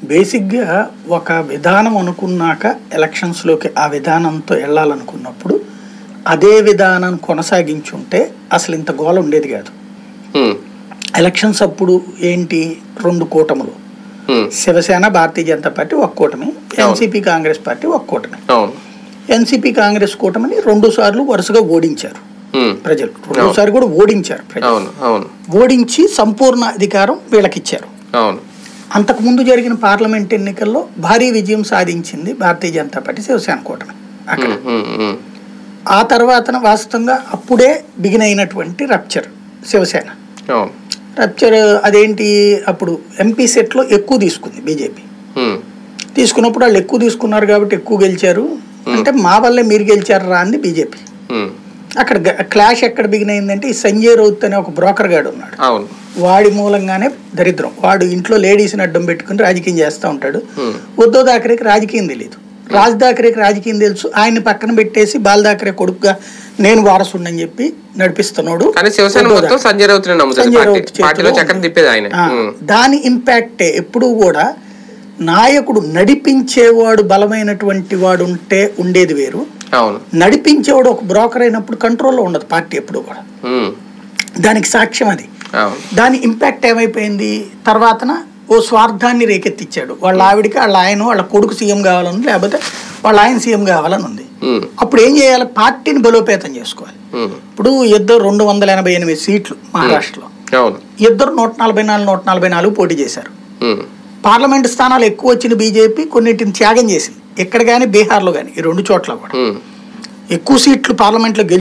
బేసిక్గా ఒక విధానం అనుకున్నాక ఎలక్షన్స్లోకి ఆ విధానంతో వెళ్ళాలనుకున్నప్పుడు అదే విధానం కొనసాగించుంటే అసలు ఇంత గోల ఉండేది కాదు ఉమ్, ఎలక్షన్స్ అప్పుడు ఏంటి రెండు కూటములు ఉమ్, శివసేన భారతీయ జనతా పార్టీ ఒక కూటమి ఎన్సీపీ కాంగ్రెస్ పార్టీ ఒక కూటమి అవును ఎన్సీపీ కాంగ్రెస్ కూటమిని రెండు సార్లు వరుసగా ఓడించారు ఉమ్, ప్రజలు రెండోసారి కూడా ఓడించారు ప్రజలు అవును అవును ఓడించి సంపూర్ణ అధికారం వీళ్ళకిచ్చారు అవును అంతకుముందు జరిగిన పార్లమెంట్ ఎన్నికల్లో భారీ విజయం సాధించింది భారతీయ జనతా పార్టీ శివసేన కూటమి అక్కడ ఉమ్, ఉమ్, ఉమ్, ఆ తర్వాత వాస్తవంగా అప్పుడే బిగిన్ అయినటువంటి రప్చర్ శివసేన అవును రప్చర్ అదేంటి అప్పుడు ఎంపీ సెట్లో ఎక్కువ తీసుకుంది బీజేపీ ఉమ్, తీసుకున్నప్పుడు వాళ్ళు ఎక్కువ తీసుకున్నారు కాబట్టి ఎక్కువ గెలిచారు అంటే మా వల్లే మీరు గెలిచారు రా అంది బీజేపీ ఉమ్, అక్కడ గ- క్లాష్ ఎక్కడ బిగిన్ అయిందంటే ఈ సంజయ్ రౌత్ అనే ఒక బ్రోకర్ గాడు ఉన్నాడు అవును వాడి మూలంగానే దరిద్రం వాడు ఇంట్లో లేడీస్ని అడ్డం పెట్టుకుని రాజకీయం చేస్తూ ఉంటాడు ఉమ్, ఉద్ధవ్ థాకరేకి రాజకీయం తెలియదు రాజ్ థాకరేకి రాజకీయం తెలుసు ఆయన్ని పక్కన పెట్టేసి బాల్ థాకరే కొడుకుగా నేను వారసుండని చెప్పి నడిపిస్తున్నాడు కానీ శివసేన ఉద్ధవ్ మొత్తం సంజయ్ రౌత్ని నమ్ముతుంది సంజయ్ పార్టీ రౌత్ చేతిలో పార్టీలో చక్రం ఉంది. తిప్పేది ఆయన ఆ, ఉమ్, దాని ఇంపాక్టే ఎప్పుడూ కూడా నాయకుడు నడిపించేవాడు బలమైనటువంటి వాడు ఉంటే ఉండేది వేరు అవును నడిపించేవాడు ఒక బ్రోకర్ అయినప్పుడు కంట్రోల్లో ఉండదు పార్టీ ఎప్పుడు కూడా ఉమ్, దానికి సాక్ష్యం అది అవును దాని ఇంపాక్ట్ ఏమైపోయింది తర్వాతన ఓ స్వార్థాన్ని రేకెత్తిచ్చాడు వాళ్ళ ఆవిడికి వాళ్ళ ఆయన వాళ్ళ కొడుకు సీఎం కావాలని ఉంది, లేకపోతే వాళ్ళ ఆయన సీఎం కావాలని ఉంది ఉమ్, అప్పుడు ఏం చేయాలి పార్టీని బలోపేతం చేసుకోవాలి ఉమ్, ఇప్పుడు ఇద్దరు రెండు వందల ఎనభై ఎనిమిది సీట్లు మహారాష్ట్రలో అవును ఇద్దరు నూట నలభై నాలుగు నూట నలభై నాలుగు పోటీ చేశారు ఉమ్, పార్లమెంట్ స్థానాలు ఎక్కువ వచ్చిన బీజేపీ కొన్నిటిని త్యాగం చేసింది ఎక్కడ కానీ బీహార్లో కానీ ఈ రెండు చోట్ల కూడా ఉమ్, ఎక్కువ సీట్లు పార్లమెంట్లో గెలి